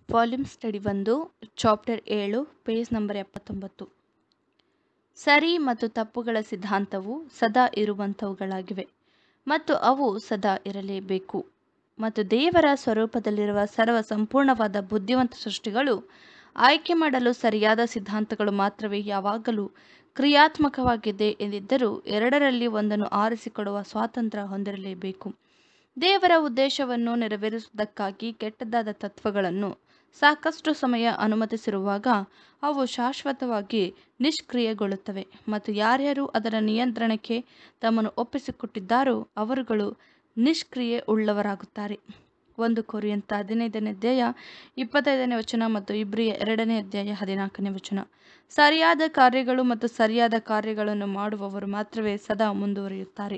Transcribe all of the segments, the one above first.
volume study ಒಂದು chapter ಏಳು page number ಎಪ್ಪತ್ತೊಂಬತ್ತು ಸರಿ ಮತ್ತು ತಪ್ಪುಗಳ ಸಿದ್ಧಾಂತವು ಸದಾ ಇರುವಂಥವುಗಳಾಗಿವೆ ಮತ್ತು ಅವು ಸದಾ ಇರಲೇಬೇಕು ಮತ್ತು ದೇವರ ಸ್ವರೂಪದಲ್ಲಿರುವ ಸರ್ವ ಸಂಪೂರ್ಣವಾದ ಬುದ್ಧಿವಂತ ಸೃಷ್ಟಿಗಳು ಆಯ್ಕೆ ಮಾಡಲು ಸರಿಯಾದ ಸಿದ್ಧಾಂತಗಳು ಮಾತ್ರವೇ ಯಾವಾಗಲೂ ಕ್ರಿಯಾತ್ಮಕವಾಗಿದೆ ಎಂದಿದ್ದರೂ ಎರಡರಲ್ಲಿ ಒಂದನ್ನು ಆರಿಸಿಕೊಡುವ ಸ್ವಾತಂತ್ರ್ಯ ಹೊಂದಿರಲೇಬೇಕು ದೇವರ ಉದ್ದೇಶವನ್ನು ನೆರವೇರಿಸುವುದಕ್ಕಾಗಿ ಕೆಟ್ಟದಾದ ತತ್ವಗಳನ್ನು ಸಾಕಷ್ಟು ಸಮಯ ಅನುಮತಿಸಿರುವಾಗ ಅವು ಶಾಶ್ವತವಾಗಿ ನಿಷ್ಕ್ರಿಯಗೊಳ್ಳುತ್ತವೆ ಮತ್ತು ಯಾರ್ಯಾರು ಅದರ ನಿಯಂತ್ರಣಕ್ಕೆ ತಮ್ಮನ್ನು ಒಪ್ಪಿಸಿಕೊಟ್ಟಿದ್ದಾರೋ ಅವರುಗಳು ನಿಷ್ಕ್ರಿಯೆ ಉಳ್ಳವರಾಗುತ್ತಾರೆ ಒಂದು ಕೊರಿಯಂತ ಹದಿನೈದನೇ ಅಧ್ಯಾಯ ಇಪ್ಪತ್ತೈದನೇ ವಚನ ಮತ್ತು ಇಬ್ರಿಯ ಎರಡನೇ ಅಧ್ಯಾಯ ಹದಿನಾಲ್ಕನೇ ವಚನ ಸರಿಯಾದ ಕಾರ್ಯಗಳು ಮತ್ತು ಸರಿಯಾದ ಕಾರ್ಯಗಳನ್ನು ಮಾಡುವವರು ಮಾತ್ರವೇ ಸದಾ ಮುಂದುವರಿಯುತ್ತಾರೆ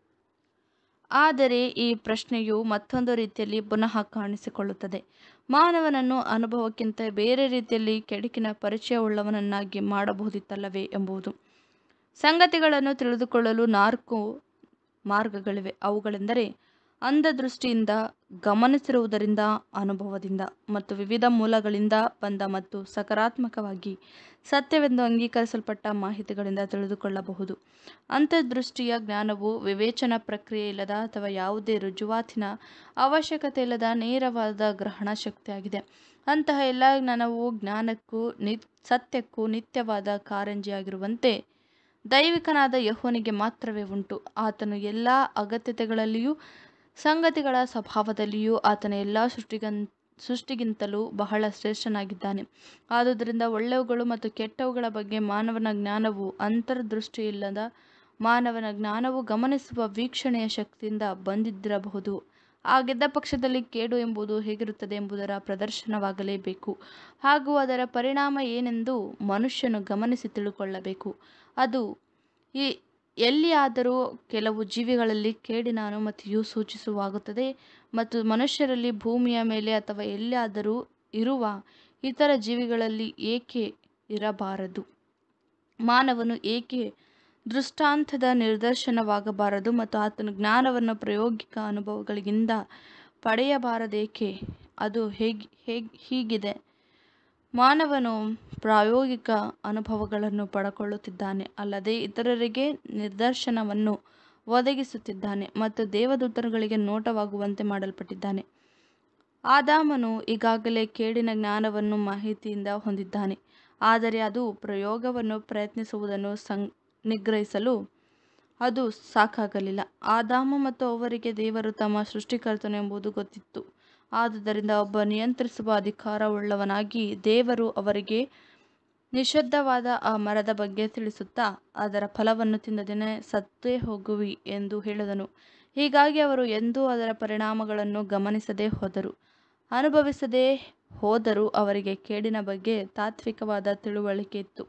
ಆದರೆ ಈ ಪ್ರಶ್ನೆಯು ಮತ್ತೊಂದು ರೀತಿಯಲ್ಲಿ ಪುನಃ ಕಾಣಿಸಿಕೊಳ್ಳುತ್ತದೆ ಮಾನವನನ್ನು ಅನುಭವಕ್ಕಿಂತ ಬೇರೆ ರೀತಿಯಲ್ಲಿ ಕೆಡುಕಿನ ಪರಿಚಯವುಳ್ಳವನನ್ನಾಗಿ ಮಾಡಬಹುದಿತ್ತಲ್ಲವೇ ಎಂಬುದು ಸಂಗತಿಗಳನ್ನು ತಿಳಿದುಕೊಳ್ಳಲು ನಾಲ್ಕು ಮಾರ್ಗಗಳಿವೆ ಅವುಗಳೆಂದರೆ ಅಂಧದೃಷ್ಟಿಯಿಂದ ಗಮನಿಸಿರುವುದರಿಂದ ಅನುಭವದಿಂದ ಮತ್ತು ವಿವಿಧ ಮೂಲಗಳಿಂದ ಬಂದ ಮತ್ತು ಸಕಾರಾತ್ಮಕವಾಗಿ ಸತ್ಯವೆಂದು ಅಂಗೀಕರಿಸಲ್ಪಟ್ಟ ಮಾಹಿತಿಗಳಿಂದ ತಿಳಿದುಕೊಳ್ಳಬಹುದು ಅಂತರ್ದೃಷ್ಟಿಯ ಜ್ಞಾನವು ವಿವೇಚನಾ ಪ್ರಕ್ರಿಯೆ ಇಲ್ಲದ ಅಥವಾ ಯಾವುದೇ ರುಜುವಾತಿನ ಅವಶ್ಯಕತೆ ಇಲ್ಲದ ನೇರವಾದ ಗ್ರಹಣ ಶಕ್ತಿಯಾಗಿದೆ ಅಂತಹ ಎಲ್ಲ ಜ್ಞಾನವು ಜ್ಞಾನಕ್ಕೂ ನಿ ಸತ್ಯಕ್ಕೂ ನಿತ್ಯವಾದ ಕಾರಂಜಿಯಾಗಿರುವಂತೆ ದೈವಿಕನಾದ ಯಹೋನಿಗೆ ಮಾತ್ರವೇ ಉಂಟು ಆತನು ಎಲ್ಲ ಅಗತ್ಯತೆಗಳಲ್ಲಿಯೂ ಸಂಗತಿಗಳ ಸ್ವಭಾವದಲ್ಲಿಯೂ ಆತನ ಎಲ್ಲ ಸೃಷ್ಟಿಗನ್ ಸೃಷ್ಟಿಗಿಂತಲೂ ಬಹಳ ಶ್ರೇಷ್ಠನಾಗಿದ್ದಾನೆ ಆದುದರಿಂದ ಒಳ್ಳೆಯವುಗಳು ಮತ್ತು ಕೆಟ್ಟವುಗಳ ಬಗ್ಗೆ ಮಾನವನ ಜ್ಞಾನವು ಅಂತರ್ದೃಷ್ಟಿಯಿಲ್ಲದ ಮಾನವನ ಜ್ಞಾನವು ಗಮನಿಸುವ ವೀಕ್ಷಣೆಯ ಶಕ್ತಿಯಿಂದ ಬಂದಿದ್ದಿರಬಹುದು ಹಾಗಿದ್ದ ಪಕ್ಷದಲ್ಲಿ ಕೇಡು ಎಂಬುದು ಹೇಗಿರುತ್ತದೆ ಎಂಬುದರ ಪ್ರದರ್ಶನವಾಗಲೇಬೇಕು ಹಾಗೂ ಅದರ ಪರಿಣಾಮ ಏನೆಂದು ಮನುಷ್ಯನು ಗಮನಿಸಿ ತಿಳುಕೊಳ್ಳಬೇಕು ಅದು ಈ ಎಲ್ಲಿಯಾದರೂ ಕೆಲವು ಜೀವಿಗಳಲ್ಲಿ ಕೇಡಿನ ಅನುಮತಿಯು ಸೂಚಿಸುವಾಗುತ್ತದೆ ಮತ್ತು ಮನುಷ್ಯರಲ್ಲಿ ಭೂಮಿಯ ಮೇಲೆ ಅಥವಾ ಎಲ್ಲಿಯಾದರೂ ಇರುವ ಇತರ ಜೀವಿಗಳಲ್ಲಿ ಏಕೆ ಇರಬಾರದು ಮಾನವನು ಏಕೆ ದೃಷ್ಟಾಂತದ ನಿದರ್ಶನವಾಗಬಾರದು ಮತ್ತು ಆತನ ಜ್ಞಾನವನ್ನು ಪ್ರಾಯೋಗಿಕ ಅನುಭವಗಳಿಂದ ಪಡೆಯಬಾರದೇಕೆ ಅದು ಹೇಗೆ ಹೇಗೆ ಹೀಗಿದೆ ಮಾನವನು ಪ್ರಾಯೋಗಿಕ ಅನುಭವಗಳನ್ನು ಪಡಕೊಳ್ಳುತ್ತಿದ್ದಾನೆ ಅಲ್ಲದೆ ಇತರರಿಗೆ ನಿದರ್ಶನವನ್ನು ಒದಗಿಸುತ್ತಿದ್ದಾನೆ ಮತ್ತು ದೇವದೂತರುಗಳಿಗೆ ನೋಟವಾಗುವಂತೆ ಮಾಡಲ್ಪಟ್ಟಿದ್ದಾನೆ ಆದಾಮನು ಈಗಾಗಲೇ ಕೇಡಿನ ಜ್ಞಾನವನ್ನು ಮಾಹಿತಿಯಿಂದ ಹೊಂದಿದ್ದಾನೆ ಆದರೆ ಅದು ಪ್ರಯೋಗವನ್ನು ಪ್ರಯತ್ನಿಸುವುದನ್ನು ಸಂ ನಿಗ್ರಹಿಸಲು ಅದು ಸಾಕಾಗಲಿಲ್ಲ ಆದಾಮ ಮತ್ತು ಅವರಿಗೆ ದೇವರು ತಮ್ಮ ಸೃಷ್ಟಿಕರ್ತನು ಎಂಬುದು ಗೊತ್ತಿತ್ತು ಆದುದರಿಂದ ಒಬ್ಬ ನಿಯಂತ್ರಿಸುವ ಅಧಿಕಾರವುಳ್ಳವನಾಗಿ ದೇವರು ಅವರಿಗೆ ನಿಷಿದ್ಧವಾದ ಆ ಮರದ ಬಗ್ಗೆ ತಿಳಿಸುತ್ತಾ ಅದರ ಫಲವನ್ನು ತಿಂದ ದಿನ ಸತ್ತೇ ಹೋಗುವಿ ಎಂದು ಹೇಳಿದನು ಹೀಗಾಗಿ ಅವರು ಎಂದೂ ಅದರ ಪರಿಣಾಮಗಳನ್ನು ಗಮನಿಸದೇ ಹೋದರು ಅನುಭವಿಸದೇ ಹೋದರೂ ಅವರಿಗೆ ಕೇಡಿನ ಬಗ್ಗೆ ತಾತ್ವಿಕವಾದ ತಿಳುವಳಿಕೆ ಇತ್ತು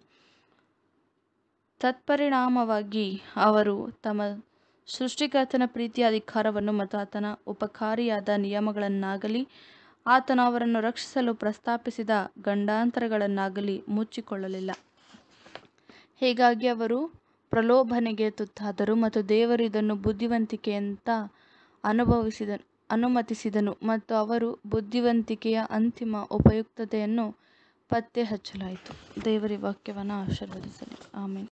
ತತ್ಪರಿಣಾಮವಾಗಿ ಅವರು ತಮ್ಮ ಸೃಷ್ಟಿಕರ್ತನ ಪ್ರೀತಿಯ ಅಧಿಕಾರವನ್ನು ಮತ್ತು ಆತನ ಉಪಕಾರಿಯಾದ ನಿಯಮಗಳನ್ನಾಗಲಿ ಆತನು ಅವರನ್ನು ರಕ್ಷಿಸಲು ಪ್ರಸ್ತಾಪಿಸಿದ ಗಂಡಾಂತರಗಳನ್ನಾಗಲಿ ಮುಚ್ಚಿಕೊಳ್ಳಲಿಲ್ಲ ಹೀಗಾಗಿ ಅವರು ಪ್ರಲೋಭನೆಗೆ ತುತ್ತಾದರು ಮತ್ತು ದೇವರು ಇದನ್ನು ಬುದ್ಧಿವಂತಿಕೆಯಂತ ಅನುಭವಿಸಿದ ಅನುಮತಿಸಿದನು ಮತ್ತು ಅವರು ಬುದ್ಧಿವಂತಿಕೆಯ ಅಂತಿಮ ಉಪಯುಕ್ತತೆಯನ್ನು ಪತ್ತೆ ಹಚ್ಚಲಾಯಿತು ದೇವರ ವಾಕ್ಯವನ್ನು ಆಶೀರ್ವದಿಸಲಿ ಆಮೇಲೆ